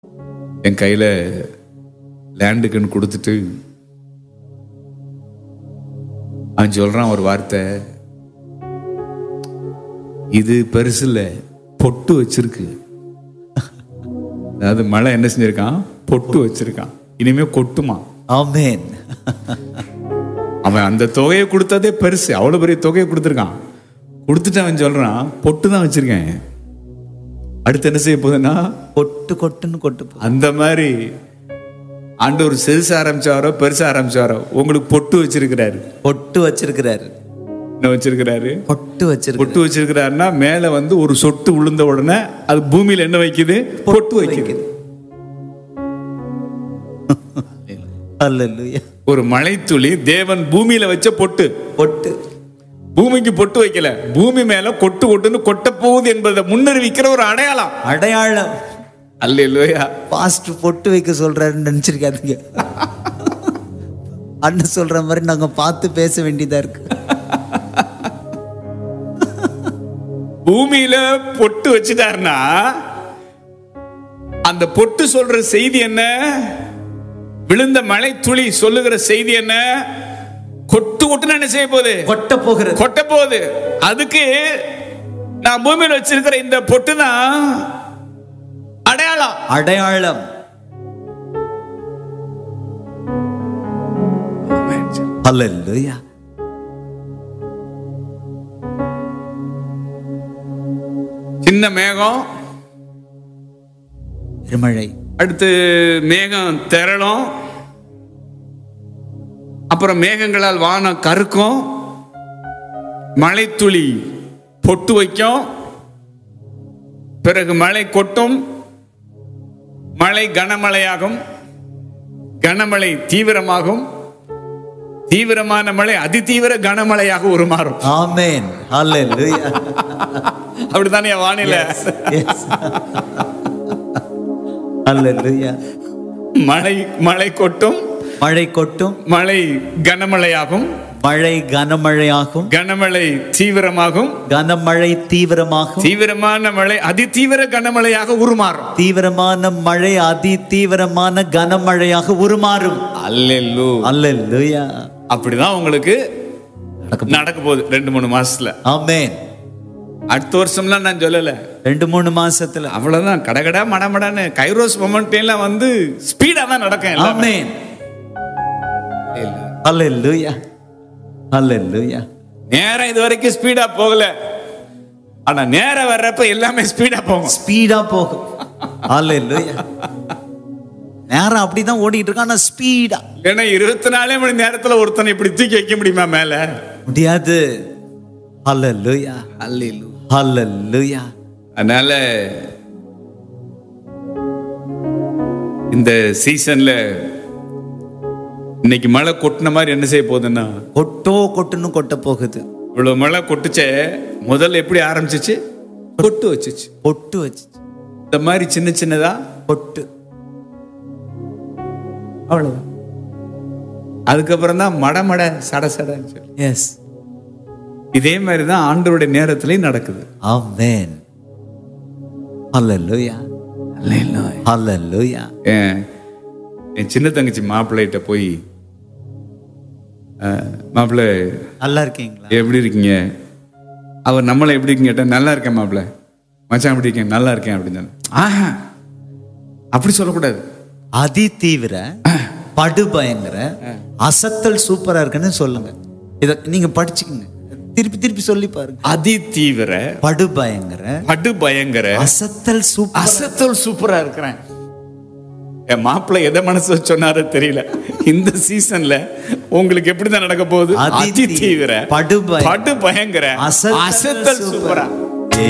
என் கையில் லேண்டுக்குன்னு கொடுத்துட்டு அவன் சொல்றான் ஒரு வார்த்தை இது பெருசு இல்ல பொட்டு வச்சிருக்கு அதாவது மழை என்ன செஞ்சிருக்கான் பொட்டு வச்சிருக்கான் இனிமே கொட்டுமா ஆமென் அவன் அந்த தொகையை கொடுத்ததே பெருசு அவ்வளவு பெரிய தொகையை கொடுத்துருக்கான் கொடுத்துட்டு அவன் சொல்றான் பொட்டு தான் வச்சிருக்கேன் அடுத்து என்ன செய்ய போகுதுன்னா கொட்டு கொட்டுன்னு கொட்டு போ. அந்த மாதிரி ஆண்டவர் சிறுசா ஆரம்பிச்சாரோ பெருசா ஆரம்பிச்சாரோ உங்களுக்கு பொட்டு வச்சிருக்கிறாரு பொட்டு வச்சிருக்கிறாரு என்ன வச்சிருக்கிறாரு பொட்டு வச்சிருக்கிறாரு பொட்டு வச்சிருக்கிறாருன்னா மேல வந்து ஒரு சொட்டு விழுந்த உடனே அது பூமியில என்ன வைக்குது பொட்டு வைக்குது அல்லேலூயா ஒரு மழைத்துளி தேவன் பூமியில வச்ச பொட்டு பொட்டு பூமிக்கு பொட்டு வைக்கல பூமி மேல கொட்டு கொட்டுன்னு கொட்ட போகுது என்பதை முன்னறிவிக்கிற ஒரு அடையாளம் அடையாளம் அல்ல இல்லையா பாஸ்ட் பொட்டு வைக்க சொல்றாருன்னு நினைச்சிருக்காதீங்க அண்ணன் சொல்ற மாதிரி நாங்க பார்த்து பேச வேண்டியதா இருக்கு பூமியில பொட்டு வச்சுட்டாருன்னா அந்த பொட்டு சொல்ற செய்தி என்ன விழுந்த மழை துளி சொல்லுகிற செய்தி என்ன கொட்டு கொட்டுன்னு என்ன செய்ய போகுது கொட்ட போகிறது கொட்ட போகுது அதுக்கு நான் பூமியில வச்சிருக்கிற இந்த பொட்டு தான் அடையாளம் அடையாளம் அல்லேலூயா சின்ன மேகம் பெருமழை அடுத்து மேகம் திரளும் அப்புறம் மேகங்களால் வானம் கருக்கும் மழைத்துளி பொட்டு வைக்கும் பிறகு மழை கொட்டும் மழை கனமழையாகும் கனமழை தீவிரமாகும் தீவிரமான மழை அதிதீவிர கனமழையாக உருமாறும் ஆமென் அல்லேலூயா அப்படித்தானே வானிலை Yes. அல்லேலூயா மழை மழை கொட்டும் மழை கொட்டும் மழை கனமழையாகும் மழை கனமழையாகும் கனமழை தீவிரமாகும் கனமழை தீவிரமாகும் தீவிரமான மழை அதிதீவிர கனமழையாக உருமாறும் தீவிரமான மழை அதி தீவிரமான கனமழையாக உருமாறும் அல்லெல்லு அல்லேலூயா அப்படிதான் உங்களுக்கு நடக்க போகுது ரெண்டு மூணு மாசத்துல ஆமென் அடுத்த வருஷம்லாம் நான் சொல்லல ரெண்டு மூணு மாசத்துல அவ்வளவுதான் கடகடா மடமடன்னு கைரோஸ் மொமெண்ட் எல்லாம் வந்து ஸ்பீடா தான் நடக்கும் எல்லாமே. ஆமென் அல்லேலூயா அல்லேலூயா நேரம் இது வரைக்கும் ஸ்பீடா போகல ஆனா நேரம் வர்றப்ப எல்லாமே ஸ்பீடா போகும் ஸ்பீடா போகும் அல்லேலூயா நேரம் அப்படிதான் ஓடிட்டு இருக்கு ஆனா ஸ்பீடா ஏன்னா இருபத்தி நாலே மணி நேரத்துல ஒருத்தனை இப்படி தூக்கி வைக்க முடியுமா மேல முடியாது அல்லேலூயா அல்லேலு அல்லேலூயா அதனால இந்த சீசன்ல இன்னைக்கு மழை கொட்டின மாதிரி என்ன செய்ய போகுதுன்னா கொட்டோ கொட்டுன்னு கொட்ட போகுது இவ்வளவு மழை கொட்டுச்சே முதல்ல எப்படி ஆரம்பிச்சிச்சு கொட்டு வச்சுச்சு பொட்டு வச்சு இந்த மாதிரி சின்ன சின்னதா பொட்டு அவ்வளவுதான் அதுக்கப்புறம் தான் மட மட சட சடன்னு சொல்லி எஸ் இதே மாதிரி தான் ஆண்டவருடைய நேரத்திலையும் நடக்குது ஆமென் அல்லேலூயா அல்லேலூயா என் என் சின்ன தங்கச்சி மாப்பிள்ளைகிட்ட போய் அஹ், மாப்பிள்ளை நல்லா இருக்கீங்களா எப்படி இருக்கீங்க அவர் நம்மளை எப்படி இருக்கீங்க கேட்டா நல்லா இருக்கேன் மாப்பிள்ள மச்சான் எப்படி இருக்கேன் நல்லா இருக்கேன் அப்படின்னு சொன்னேன். ஆஹா அப்படி சொல்லக்கூடாது அதி தீவிர படு பயங்கர அசத்தல் சூப்பரா இருக்குன்னு சொல்லுங்க இத நீங்க படிச்சுக்கங்க திருப்பி திருப்பி சொல்லி பாருங்க அதி தீவிர படு பயங்கர படு பயங்கர அசத்தல் சூப்பர் அசத்தல் சூப்பரா இருக்கிறேன் என் மாப்பிள்ளை எதை மனசு சொன்னாரோ தெரியல இந்த சீசன்ல உங்களுக்கு எப்படிதான் நடக்க போகுது அதி அதி தீவிர படு பயங்கர படு பயங்கர அசத்தல் அசத்தல் சூப்பரா. சூப்பரா